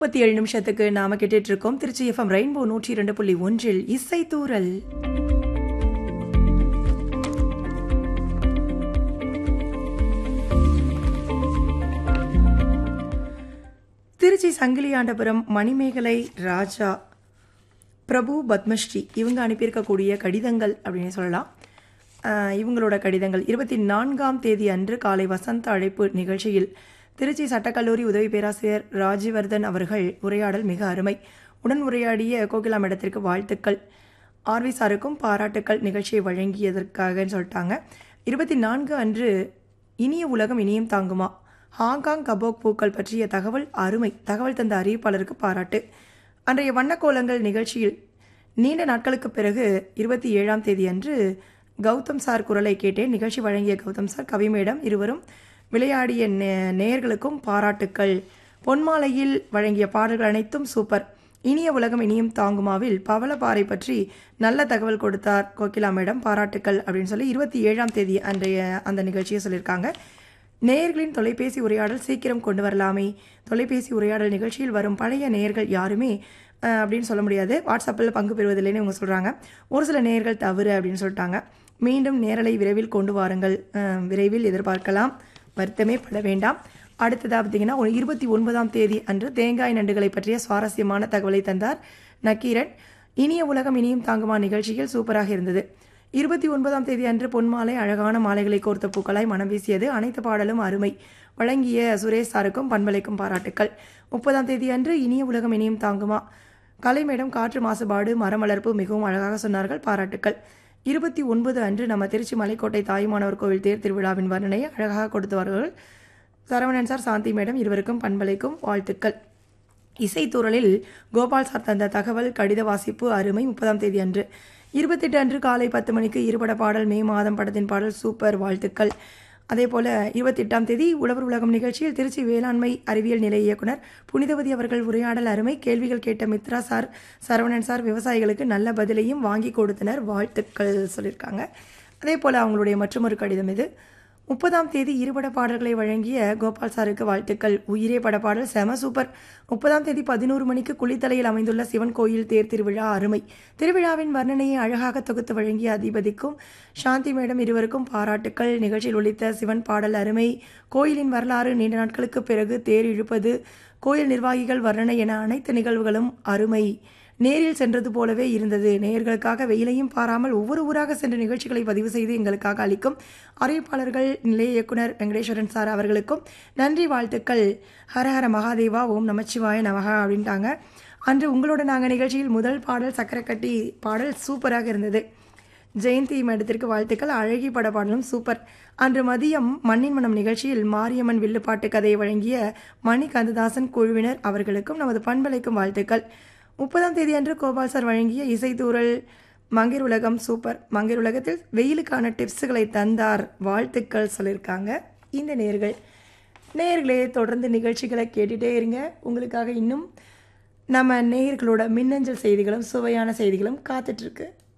முப்பத்தி ஏழு நிமிஷத்துக்கு நாம கேட்டுட்டு இருக்கோம் திருச்சி எஃப்எம் ரெயின்போ நூற்றி இரண்டு புள்ளி ஒன்றில் இசை தூரல் திருச்சி சங்கிலியாண்டபுரம் மணிமேகலை ராஜா பிரபு பத்மஸ்ரீ இவங்க அனுப்பியிருக்கக்கூடிய கடிதங்கள் அப்படின்னு சொல்லலாம் ஆஹ் இவங்களோட கடிதங்கள் இருபத்தி நான்காம் தேதி அன்று காலை வசந்த அழைப்பு நிகழ்ச்சியில் திருச்சி சட்டக்கல்லூரி உதவி பேராசிரியர் ராஜ்யவர்தன் அவர்கள் உரையாடல் மிக அருமை உடன் உரையாடிய கோகிலா மேடத்திற்கு வாழ்த்துக்கள் ஆர்வி சாருக்கும் பாராட்டுக்கள் நிகழ்ச்சியை வழங்கியதற்காகன்னு சொல்லிட்டாங்க இருபத்தி நான்கு அன்று இனிய உலகம் இனியும் தாங்குமா ஹாங்காங் கபோக் பூக்கள் பற்றிய தகவல் அருமை தகவல் தந்த அறிவிப்பாளருக்கு பாராட்டு அன்றைய வண்ணக்கோலங்கள் நிகழ்ச்சியில் நீண்ட நாட்களுக்கு பிறகு இருபத்தி ஏழாம் தேதி அன்று கௌதம் சார் குரலை கேட்டேன் நிகழ்ச்சி வழங்கிய கௌதம் சார் கவிமேடம் இருவரும் விளையாடிய நே நேயர்களுக்கும் பாராட்டுக்கள் பொன்மாலையில் வழங்கிய பாடல்கள் அனைத்தும் சூப்பர் இனிய உலகம் இனியும் தாங்குமாவில் பவளப்பாறை பற்றி நல்ல தகவல் கொடுத்தார் கோகிலா மேடம் பாராட்டுக்கள் அப்படின்னு சொல்லி இருபத்தி ஏழாம் தேதி அன்றைய அந்த நிகழ்ச்சியை சொல்லியிருக்காங்க நேயர்களின் தொலைபேசி உரையாடல் சீக்கிரம் கொண்டு வரலாமே தொலைபேசி உரையாடல் நிகழ்ச்சியில் வரும் பழைய நேயர்கள் யாருமே அஹ், அப்படின்னு சொல்ல முடியாது வாட்ஸ்அப்பில் பங்கு பெறுவதில்லைன்னு இவங்க சொல்கிறாங்க ஒரு சில நேயர்கள் தவறு அப்படின்னு சொல்லிட்டாங்க மீண்டும் நேரலை விரைவில் கொண்டு வாருங்கள் அஹ், விரைவில் எதிர்பார்க்கலாம் வருத்தமே பட வேண்டாம் அடுத்ததாக பார்த்தீங்கன்னா ஒரு இருபத்தி ஒன்பதாம் தேதி அன்று தேங்காய் நண்டுகளை பற்றிய சுவாரஸ்யமான தகவலை தந்தார் நக்கீரன் இனிய உலகம் இனியும் தாங்குமா நிகழ்ச்சியில் சூப்பராக இருந்தது இருபத்தி ஒன்பதாம் தேதி அன்று பொன்மாலை அழகான மாலைகளை கோர்த்த பூக்களாய் மனம் வீசியது அனைத்து பாடலும் அருமை வழங்கிய சுரேஷ் சாருக்கும் பண்பலைக்கும் பாராட்டுக்கள் முப்பதாம் தேதி அன்று இனிய உலகம் இனியும் தாங்குமா கலைமேடம் காற்று மாசுபாடு மரம் வளர்ப்பு மிகவும் அழகாக சொன்னார்கள் பாராட்டுக்கள் இருபத்தி ஒன்பது அன்று நம்ம திருச்சி மலைக்கோட்டை தாயுமானவர் கோவில் தேர் திருவிழாவின் வர்ணனையை அழகாக கொடுத்தவர்கள் சரவணன் சார் சாந்தி மேடம் இருவருக்கும் பண்பலைக்கும் வாழ்த்துக்கள் இசைத்தூரலில் கோபால் சார் தந்த தகவல் கடித வாசிப்பு அருமை முப்பதாம் தேதி அன்று இருபத்தெட்டு அன்று காலை பத்து மணிக்கு இருபட பாடல் மே மாதம் படத்தின் பாடல் சூப்பர் வாழ்த்துக்கள் அதே போல இருபத்தெட்டாம் தேதி உழவர் உலகம் நிகழ்ச்சியில் திருச்சி வேளாண்மை அறிவியல் நிலைய இயக்குனர் புனிதவதி அவர்கள் உரையாடல் அருமை கேள்விகள் கேட்ட மித்ரா சார் சரவணன் சார் விவசாயிகளுக்கு நல்ல பதிலையும் வாங்கி கொடுத்தனர் வாழ்த்துக்கள் சொல்லியிருக்காங்க அதே போல் அவங்களுடைய மற்றொரு கடிதம் இது முப்பதாம் தேதி இருபட பாடல்களை வழங்கிய கோபால் சாருக்கு வாழ்த்துக்கள் உயிரே பட பாடல் செம சூப்பர் முப்பதாம் தேதி பதினோரு மணிக்கு குளித்தலையில் அமைந்துள்ள சிவன் கோயில் தேர் திருவிழா அருமை திருவிழாவின் வர்ணனையை அழகாக தொகுத்து வழங்கிய அதிபதிக்கும் சாந்தி மேடம் இருவருக்கும் பாராட்டுக்கள் நிகழ்ச்சியில் ஒலித்த சிவன் பாடல் அருமை கோயிலின் வரலாறு நீண்ட நாட்களுக்கு பிறகு தேர் இழுப்பது கோயில் நிர்வாகிகள் வர்ணனை என அனைத்து நிகழ்வுகளும் அருமை நேரில் சென்றது போலவே இருந்தது நேயர்களுக்காக வெயிலையும் பாராமல் ஒவ்வொரு ஊராக சென்ற நிகழ்ச்சிகளை பதிவு செய்து எங்களுக்காக அளிக்கும் அறிவிப்பாளர்கள் நிலைய இயக்குனர் வெங்கடேஸ்வரன் சார் அவர்களுக்கும் நன்றி வாழ்த்துக்கள் ஹரஹர மகாதேவா ஓம் நமச்சிவாய நமகா அப்படின்ட்டாங்க அன்று உங்களோட நாங்கள் நிகழ்ச்சியில் முதல் பாடல் சக்கரக்கட்டி பாடல் சூப்பராக இருந்தது ஜெயந்தி மேடத்திற்கு வாழ்த்துக்கள் அழகி பட பாடலும் சூப்பர் அன்று மதியம் மண்ணின் மனம் நிகழ்ச்சியில் மாரியம்மன் வில்லுப்பாட்டு கதையை வழங்கிய மணி கந்ததாசன் குழுவினர் அவர்களுக்கும் நமது பண்பலைக்கும் வாழ்த்துக்கள் முப்பதாம் தேதி அன்று கோபால் சார் வழங்கிய இசைத்தூரல் மங்கிர் உலகம் சூப்பர் மங்கிர் உலகத்தில் வெயிலுக்கான டிப்ஸுகளை தந்தார் வாழ்த்துக்கள் சொல்லியிருக்காங்க இந்த நேர்கள் நேர்களே தொடர்ந்து நிகழ்ச்சிகளை கேட்டுகிட்டே இருங்க உங்களுக்காக இன்னும் நம்ம நேயர்களோட மின்னஞ்சல் செய்திகளும் சுவையான செய்திகளும் காத்துட்ருக்கு